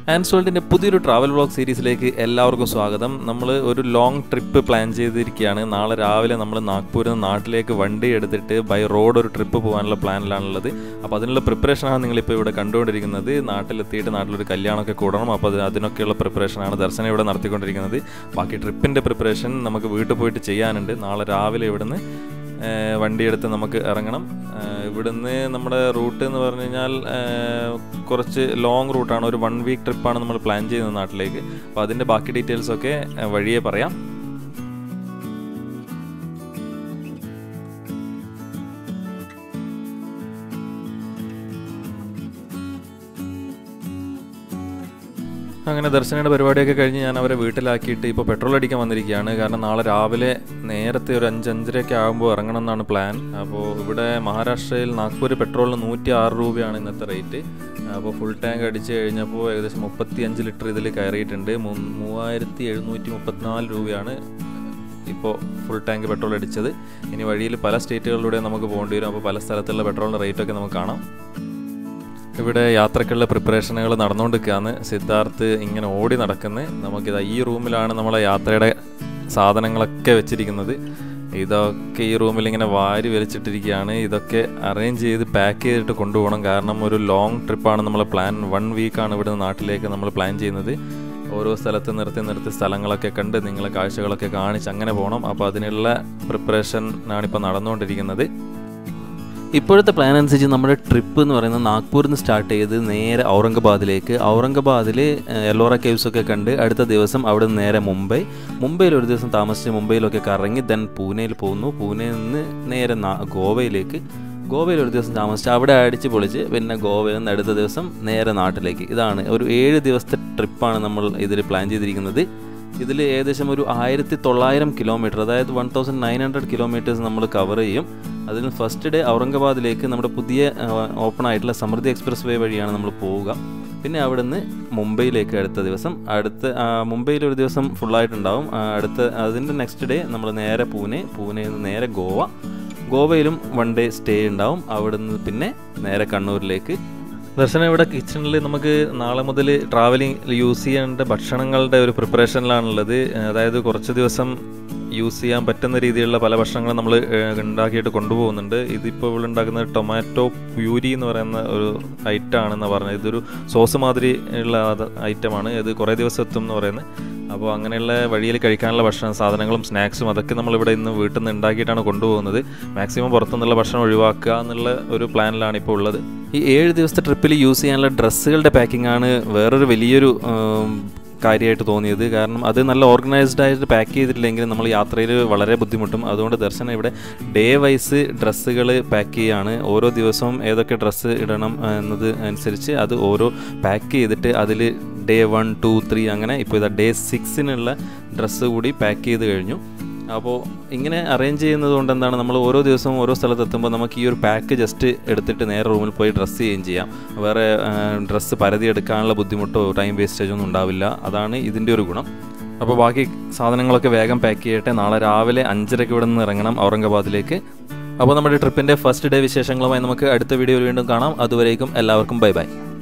and സോൾട്ടിൻ്റെ പുതിയൊരു travel vlog സീരീസിലേക്ക് എല്ലാവർക്കും സ്വാഗതം നമ്മൾ ഒരു ലോങ് ട്രിപ്പ് പ്ലാൻ ചെയ്തിരിക്കുകയാണ് നാളെ രാവിലെ നമ്മൾ നാഗ്പൂരിൽ നിന്ന് നാട്ടിലേക്ക് വണ്ടി എടുത്തിട്ട് ബൈ റോഡ് ഒരു ട്രിപ്പ് പോകാനുള്ള പ്ലാനിലാണുള്ളത് അപ്പോൾ അതിനുള്ള പ്രിപ്പറേഷനാണ് നിങ്ങളിപ്പോൾ ഇവിടെ കണ്ടുകൊണ്ടിരിക്കുന്നത് നാട്ടിലെത്തിയിട്ട് നാട്ടിലൊരു കല്യാണമൊക്കെ കൂടണം അപ്പോൾ അത് അതിനൊക്കെയുള്ള പ്രിപ്പറേഷനാണ് ദർശനം ഇവിടെ നടത്തിക്കൊണ്ടിരിക്കുന്നത് ബാക്കി ട്രിപ്പിൻ്റെ പ്രിപ്പറേഷൻ നമുക്ക് വീട്ടിൽ പോയിട്ട് ചെയ്യാനുണ്ട് നാളെ രാവിലെ ഇവിടുന്ന് ഏഹ് വണ്ടിയെടുത്ത് നമുക്ക് ഇറങ്ങണം ഏഹ് ഇവിടുന്ന് നമ്മുടെ റൂട്ട് എന്ന് പറഞ്ഞു കഴിഞ്ഞാൽ ഏഹ് കുറച്ച് ലോങ് റൂട്ടാണ് ഒരു വൺ വീക്ക് ട്രിപ്പാണ് നമ്മൾ പ്ലാൻ ചെയ്യുന്നത് നാട്ടിലേക്ക് അപ്പോൾ അതിൻ്റെ ബാക്കി ഡീറ്റെയിൽസ് ഒക്കെ ഏഹ് വഴിയെ പറയാം അങ്ങനെ ദർശനയുടെ പരിപാടിയൊക്കെ കഴിഞ്ഞ് ഞാൻ അവരെ വീട്ടിലാക്കിയിട്ട് ഇപ്പോൾ പെട്രോൾ അടിക്കാൻ വന്നിരിക്കുകയാണ് കാരണം നാളെ രാവിലെ നേരത്തെ ഒരു അഞ്ച് അഞ്ചരയൊക്കെ ആകുമ്പോൾ ഇറങ്ങണം എന്നാണ് പ്ലാൻ അപ്പോൾ ഇവിടെ മഹാരാഷ്ട്രയിൽ നാഗ്പൂർ പെട്രോളിന് നൂറ്റി ആറ് രൂപയാണ് ഇന്നത്തെ റേറ്റ് അപ്പോൾ ഫുൾ ടാങ്ക് അടിച്ച് കഴിഞ്ഞപ്പോൾ ഏകദേശം മുപ്പത്തി അഞ്ച് ലിറ്റർ ഇതിൽ കയറിയിട്ടുണ്ട് മൂ- മൂവായിരത്തി എഴുന്നൂറ്റി മുപ്പത്തിനാല് രൂപയാണ് ഇപ്പോൾ ഫുൾ ടാങ്ക് പെട്രോൾ അടിച്ചത് ഇനി വഴിയിൽ പല സ്റ്റേറ്റുകളിലൂടെ നമുക്ക് പോകേണ്ടി വരും അപ്പോൾ പല സ്ഥലത്തുള്ള പെട്രോളിൻ്റെ റേറ്റൊക്കെ നമുക്ക് കാണാം ഇവിടെ യാത്രക്കുള്ള പ്രിപ്പറേഷനുകൾ നടന്നുകൊണ്ടിരിക്കുകയാണ് സിദ്ധാർത്ഥ് ഇങ്ങനെ ഓടി നടക്കുന്നത് നമുക്കിത് ഈ റൂമിലാണ് നമ്മളെ യാത്രയുടെ സാധനങ്ങളൊക്കെ വെച്ചിരിക്കുന്നത് ഇതൊക്കെ ഈ റൂമിൽ ഇങ്ങനെ വാരി വലിച്ചിട്ടിരിക്കുകയാണ് ഇതൊക്കെ അറേഞ്ച് ചെയ്ത് പാക്ക് ചെയ്തിട്ട് കൊണ്ടുപോകണം കാരണം ഒരു ലോങ് ട്രിപ്പാണ് നമ്മൾ പ്ലാൻ വൺ വീക്കാണ് ഇവിടെ നാട്ടിലേക്ക് നമ്മൾ പ്ലാൻ ചെയ്യുന്നത് ഓരോ സ്ഥലത്ത് നിർത്തി നിർത്തി സ്ഥലങ്ങളൊക്കെ കണ്ട് നിങ്ങളെ കാഴ്ചകളൊക്കെ കാണിച്ച് അങ്ങനെ പോകണം അപ്പോൾ അതിനുള്ള പ്രിപ്പറേഷൻ ആണിപ്പോൾ നടന്നുകൊണ്ടിരിക്കുന്നത് ഇപ്പോഴത്തെ പ്ലാൻ അനുസരിച്ച് നമ്മുടെ ട്രിപ്പ് എന്ന് പറയുന്നത് നാഗ്പൂരിൽ നിന്ന് സ്റ്റാർട്ട് ചെയ്ത് നേരെ ഔറംഗാബാദിലേക്ക് ഔറംഗാബാദിൽ എല്ലോറ കേവ്സ് ഒക്കെ കണ്ട് അടുത്ത ദിവസം അവിടെ നിന്ന് നേരെ മുംബൈ മുംബൈയിൽ ഒരു ദിവസം താമസിച്ച് മുംബൈയിലൊക്കെ കറങ്ങി ദെൻ പൂനെയിൽ പോകുന്നു പൂനെയിൽ നിന്ന് നേരെ നാ- ഗോവയിലേക്ക് ഗോവയിൽ ഒരു ദിവസം താമസിച്ച് അവിടെ അടിച്ച് പൊളിച്ച് പിന്നെ ഗോവയിൽ നിന്ന് അടുത്ത ദിവസം നേരെ നാട്ടിലേക്ക് ഇതാണ് ഒരു ഏഴ് ദിവസത്തെ ട്രിപ്പാണ് നമ്മൾ ഇതിൽ പ്ലാൻ ചെയ്തിരിക്കുന്നത് ഇതിൽ ഏകദേശം ഒരു ആയിരത്തി തൊള്ളായിരം കിലോമീറ്റർ അതായത് one thousand nine hundred kilometres നമ്മൾ കവർ ചെയ്യും അതിൽ ഫസ്റ്റ് ഡേ ഔറംഗാബാദിലേക്ക് നമ്മുടെ പുതിയ ഓപ്പൺ ആയിട്ടുള്ള സമൃദ്ധി എക്സ്പ്രസ് വേ വഴിയാണ് നമ്മൾ പോവുക പിന്നെ അവിടുന്ന് മുംബൈയിലേക്ക് അടുത്ത ദിവസം അടുത്ത ആ, മുംബൈയിൽ ഒരു ദിവസം ഫുള്ളായിട്ടുണ്ടാവും ആ, അടുത്ത അതിൻ്റെ നെക്സ്റ്റ് ഡേ നമ്മൾ നേരെ പൂനെ പൂനെയിൽ നിന്ന് നേരെ ഗോവ ഗോവയിലും വൺ ഡേ സ്റ്റേ ഉണ്ടാവും അവിടുന്ന് പിന്നെ നേരെ കണ്ണൂരിലേക്ക് ദർശനം ഇവിടെ കിച്ചണിൽ നമുക്ക് നാളെ മുതൽ ട്രാവലിംഗ് യൂസ് ചെയ്യേണ്ട ഭക്ഷണങ്ങളുടെ ഒരു പ്രിപ്പറേഷനിലാണുള്ളത് അതായത് കുറച്ച് ദിവസം യൂസ് ചെയ്യാൻ പറ്റുന്ന രീതിയിലുള്ള പല ഭക്ഷണങ്ങളും നമ്മൾ ഉണ്ടാക്കിയിട്ട് കൊണ്ടുപോകുന്നുണ്ട് ഇതിപ്പോൾ ഇവിടെ ഉണ്ടാക്കുന്ന ടൊമാറ്റോ പ്യൂരി എന്ന് പറയുന്ന ഒരു ഐറ്റം ആണെന്ന് പറഞ്ഞത് ഇതൊരു സോസ് മാതിരി ഉള്ള ഐറ്റമാണ് ഇത് കുറേ ദിവസം എത്തും എന്ന് പറയുന്നത് അപ്പോൾ അങ്ങനെയുള്ള വഴിയിൽ കഴിക്കാനുള്ള ഭക്ഷണ സാധനങ്ങളും സ്നാക്സും അതൊക്കെ നമ്മളിവിടെ ഇന്ന് വീട്ടിൽ നിന്ന് ഉണ്ടാക്കിയിട്ടാണ് കൊണ്ടുപോകുന്നത് മാക്സിമം പുറത്തുനിന്നുള്ള ഭക്ഷണം ഒഴിവാക്കുക എന്നുള്ള ഒരു പ്ലാനിലാണ് ഇപ്പോൾ ഉള്ളത് ഈ ഏഴ് ദിവസത്തെ ട്രിപ്പിൽ യൂസ് ചെയ്യാനുള്ള ഡ്രസ്സുകളുടെ പാക്കിംഗ് ആണ് വേറൊരു വലിയൊരു ഉം, കാര്യമായിട്ട് തോന്നിയത് കാരണം അത് നല്ല ഓർഗനൈസ്ഡ് ആയിട്ട് പാക്ക് ചെയ്തിട്ടില്ലെങ്കിൽ നമ്മൾ യാത്രയിൽ വളരെ ബുദ്ധിമുട്ടും അതുകൊണ്ട് ദർശനം ഇവിടെ ഡേ വൈസ് ഡ്രസ്സുകൾ പാക്ക് ചെയ്യുകയാണ് ഓരോ ദിവസവും ഏതൊക്കെ ഡ്രസ്സ് ഇടണം ആ, എന്നത് അനുസരിച്ച് അത് ഓരോ പാക്ക് ചെയ്തിട്ട് അതിൽ ഡേ വൺ ടു ത്രീ അങ്ങനെ ഇപ്പോൾ ഇതാ ഡേ സിക്സിനുള്ള ഡ്രസ്സ് കൂടി പാക്ക് ചെയ്ത് കഴിഞ്ഞു അപ്പോൾ ഇങ്ങനെ അറേഞ്ച് ചെയ്യുന്നത് കൊണ്ട് എന്താണ് നമ്മൾ ഓരോ ദിവസവും ഓരോ സ്ഥലത്ത് എത്തുമ്പോൾ നമുക്ക് ഈ ഒരു പാക്ക് ജസ്റ്റ് എടുത്തിട്ട് നേരെ റൂമിൽ പോയി ഡ്രസ്സ് ചെയ്യുകയും ചെയ്യാം വേറെ ഡ്രസ്സ് പരതി എടുക്കാനുള്ള ബുദ്ധിമുട്ടോ ടൈം വേസ്റ്റേജോ ഒന്നും ഉണ്ടാവില്ല അതാണ് ഇതിൻ്റെ ഒരു ഗുണം അപ്പോൾ ബാക്കി സാധനങ്ങളൊക്കെ വേഗം പാക്ക് ചെയ്യട്ടെ നാളെ രാവിലെ അഞ്ചരയ്ക്ക് ഇവിടെ നിന്ന് ഇറങ്ങണം ഔറംഗാബാദിലേക്ക് അപ്പോൾ നമ്മുടെ ട്രിപ്പിൻ്റെ ഫസ്റ്റ് ഡേ വിശേഷങ്ങളുമായി നമുക്ക് അടുത്ത വീഡിയോയിൽ വീണ്ടും കാണാം അതുവരേക്കും എല്ലാവർക്കും ബൈ ബൈ